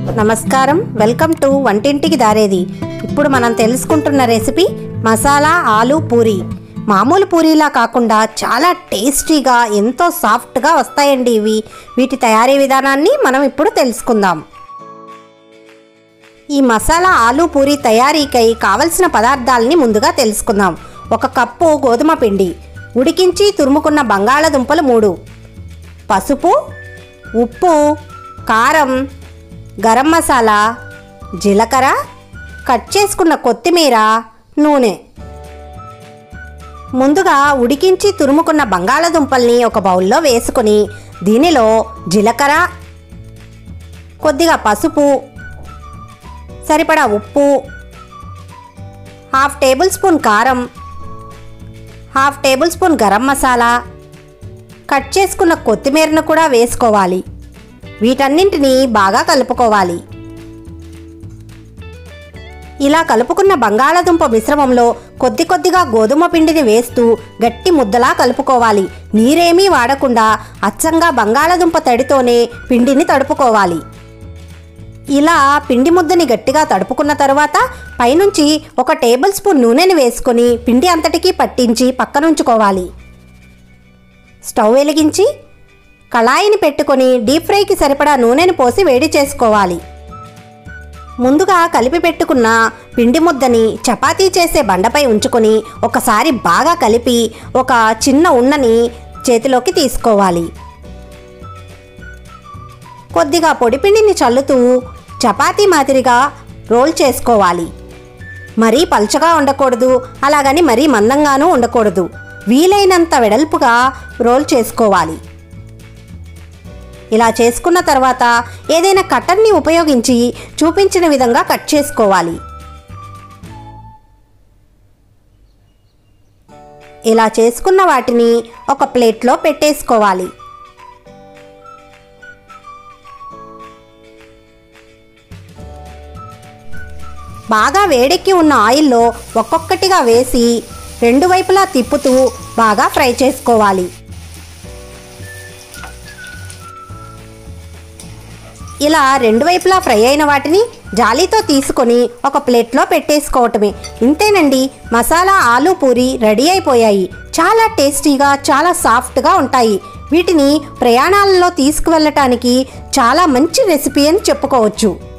నమస్కారం welcome to వంటింటికి దారేది ఇప్పుడు మనం తెలుసుకుంటున్న రెసిపీ మసాలా ఆలు పూరి మామూలు పూరీలా కాకుండా చాలా టేస్టీగా ఎంతో సాఫ్ట్గా వస్తాయండి ఇవి వీటి తయారీ విధానాన్ని మనం ఇప్పుడు తెలుసుకుందాం ఈ మసాలా ఆలు పూరి తయారీకై కావలసిన పదార్థాలని ముందుగా తెలుసుకుందాం ఒక కప్పు గోధుమ పిండి ఉడికించి తురుముకున్న బంగాళదుంపలు మూడు పసుపు ఉప్పు కారం గరం మసాలా జీలకర్ర కట్ చేసుకున్న కొత్తిమీర నూనె ముందుగా ఉడికించి తురుముకున్న బంగాళదుంపల్ని ఒక బౌల్లో వేసుకొని దీనిలో జీలకర్ర కొద్దిగా పసుపు సరిపడా ఉప్పు హాఫ్ టేబుల్ స్పూన్ కారం half tablespoon garam masala cut చేసుకున్న కొత్తిమీరను కూడా వేసుకోవాలి వీటన్నింటినీ బాగా కలుపుకోవాలి ఇలా కలుపుకున్న బంగాళదుంప మిశ్రమంలో కొద్ది కొద్దిగా గోధుమ పిండిని వేస్తూ గట్టి ముద్దలా కలుపుకోవాలి నీరేమీ వాడకుండా అచ్చంగా బంగాళదుంప తడితోనే పిండిని తడుపుకోవాలి ఇలా పిండి ముద్దని గట్టిగా తడుపుకున్న తర్వాత పైనుంచి ఒక టేబుల్ స్పూన్ నూనెని వేసుకొని పిండి అంతటికీ పట్టించి పక్కనుంచుకోవాలి స్టవ్ వెలిగించి కళాయిని పెట్టుకొని డీప్ ఫ్రైకి సరిపడా నూనెని పోసి వేడి చేసుకోవాలి ముందుగా కలిపి పెట్టుకున్న పిండి ముద్దని చపాతీ చేసే బండపై ఉంచుకొని ఒకసారి బాగా కలిపి ఒక చిన్న ఉన్నని చేతిలోకి తీసుకోవాలి కొద్దిగా పొడిపిండిని చల్లుతూ చపాతీ మాదిరిగా రోల్ చేసుకోవాలి మరీ పల్చగా ఉండకూడదు అలాగని మరీ మందంగానూ ఉండకూడదు వీలైనంత వెడల్పుగా రోల్ చేసుకోవాలి ఇలా చేసుకున్న తర్వాత ఏదైనా కట్టర్ని ఉపయోగించి చూపించిన విధంగా కట్ చేసుకోవాలి ఇలా చేసుకున్న వాటిని ఒక ప్లేట్లో పెట్టేసుకోవాలి బాగా వేడెక్కి ఉన్న ఆయిల్లో ఒక్కొక్కటిగా వేసి రెండు వైపులా తిప్పుతూ బాగా ఫ్రై చేసుకోవాలి ఇలా రెండు వైపులా ఫ్రై అయిన వాటిని జాలీతో తీసుకొని ఒక ప్లేట్లో పెట్టేసుకోవటమే ఇంతేనండి మసాలా ఆలు పూరి రెడీ అయిపోయాయి చాలా టేస్టీగా చాలా సాఫ్ట్గా ఉంటాయి వీటిని ప్రయాణాలలో తీసుకువెళ్ళటానికి చాలా మంచి రెసిపీ అని చెప్పుకోవచ్చు